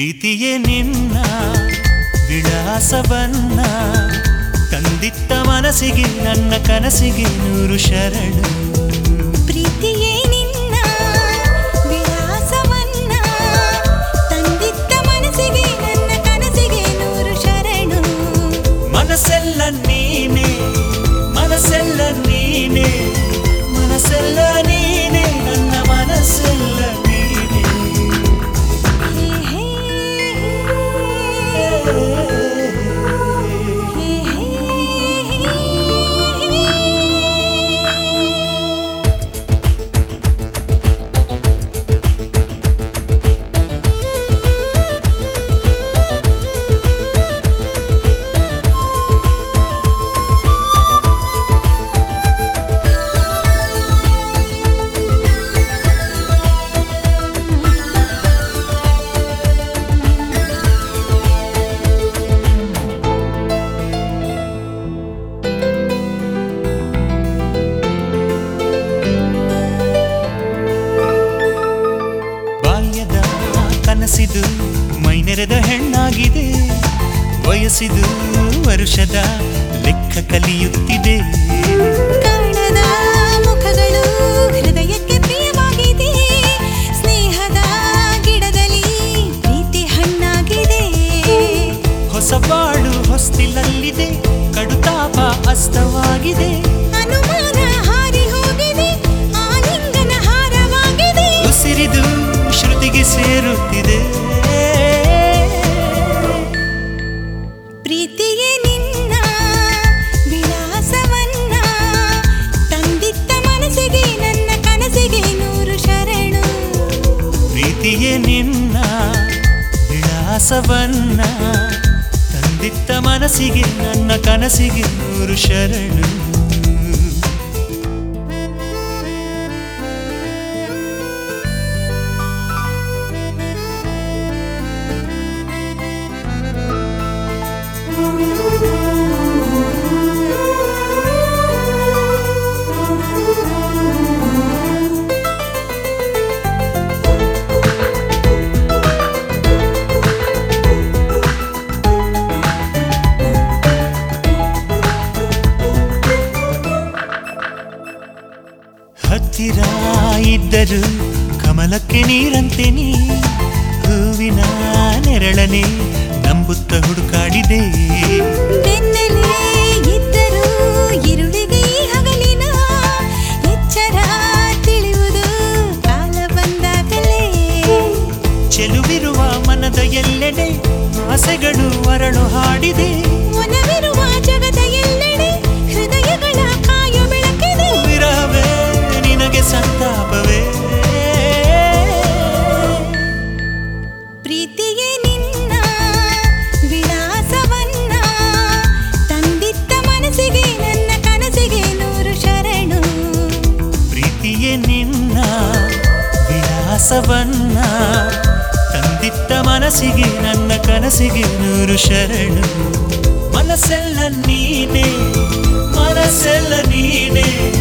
ಪ್ರೀತಿಯೇ ನಿನ್ನ ವಿಳಾಸವನ್ನ ತಂದಿತ್ತ ಮನಸ್ಸಿಗೆ ನನ್ನ ಕನಸಿಗೆ ನೂರು ಶರಣು ಪ್ರೀತಿಯೇ ನಿನ್ನ ವಿಳಾಸವನ್ನ ತಂದಿದ್ದ ಮನಸ್ಸಿಗೆ ನನ್ನ ಕನಸಿಗೆ ನೂರು ಶರಣು ಮನಸ್ಸೆಲ್ಲ ನೀನೆ ಮನಸ್ಸೆಲ್ಲ ನೀನೆ ಮನಸ್ಸೆಲ್ಲ ನೀನೆ ನನ್ನ ಮನಸ್ಸೆಲ್ಲ ನೀನೆ ಹೇ ಹೇ ಹೇ ಹೇ ಬಾಲ್ಯದ ಕನಸಿದು ಮೈನೆರೆದ ಹೆಣ್ಣಾಗಿದೆ ವಯಸ್ಸಿದು ವರುಷದ ಲೆಕ್ಕ ಕಲಿಯುತ್ತಿದೆ ಕಾಣದ ಮುಖಗಳು ಹೃದಯಕ್ಕೆ ಪ್ರಿಯವಾಗಿದೆ ಸ್ನೇಹದ ಗಿಡದಲ್ಲಿ ಪ್ರೀತಿ ಹಣ್ಣಾಗಿದೆ ಹೊಸ ಬಾಳು ಹೊಸ್ತಿಲಲ್ಲಿದೆ ಕಡುತಾಪ ಅಸ್ತವಾಗಿದೆ ಅನುಮಾನ ಹಾರಿ ಹೋಗಿದೆ ಆಲಿಂಗನ ಹಾರವಾಗಿದೆ ಉಸಿರಿದು ಶ್ರುತಿಗೆ ಸೇರುತ್ತಿದೆ ಪ್ರೀತಿಯೇ ನಿನ್ನ ವಿಳಾಸವನ್ನ ತಂದಿತ್ತ ಮನಸ್ಸಿಗೆ ನನ್ನ ಕನಸಿಗೆ ನೂರು ಶರಣು ಪ್ರೀತಿಯೇ ನಿನ್ನ ವಿಳಾಸವನ್ನ ತಂದಿತ್ತ ಮನಸ್ಸಿಗೆ ನನ್ನ ಕನಸಿಗೆ ನೂರು ಶರಣು ಹತ್ತಿರ ಇದ್ದರು ಕಮಲಕ್ಕೆ ನೀರಂತೆ ನೀ ಹೂವಿನ ನೆರಳನೆ ನಂಬುತ್ತ ಹುಡುಕಾಡಿದೆ ಬೆನ್ನಲ್ಲೇ ಇದ್ದರೂ ഇരുಳಿಗೆ ಈ ಹಗಲಿನ ಎಚ್ಚರ ತಿಳಿಯುವುದು ಕಾಲ ಬಂದಾಗಲೇ ಚೆಲುವಿರುವ ಮನದ ಎಲ್ಲೆಡೆ ಆಸೆಗಳು ಅರಳು ಹಾಡಿದೆ ಒಲವಿರುವ ಜಗದ ಎಲ್ಲೆಡೆ ಹೃದಯಗಳ ಕಾಯ ಬೆಳಕಿದೆ ವಿರಹವೇ ನಿನಗೆ ಸಂತಾಪವೇ ಪ್ರೀತಿಯೇ ನಿನ್ನ ವಿಳಾಸವನ್ನ ತಂದಿತ್ತ ಮನಸ್ಸಿಗೆ ನನ್ನ ಕನಸಿಗೆ ನೂರು ಶರಣು ಪ್ರೀತಿಯೇ ನಿನ್ನ ವಿಳಾಸವನ್ನ ತಂದಿತ್ತ ಮನಸ್ಸಿಗೆ ನನ್ನ ಕನಸಿಗೆ ನೂರು ಶರಣು ಮನಸ್ಸೆಲ್ಲ ನೀನೆ ಮನಸ್ಸೆಲ್ಲ ನೀನೆ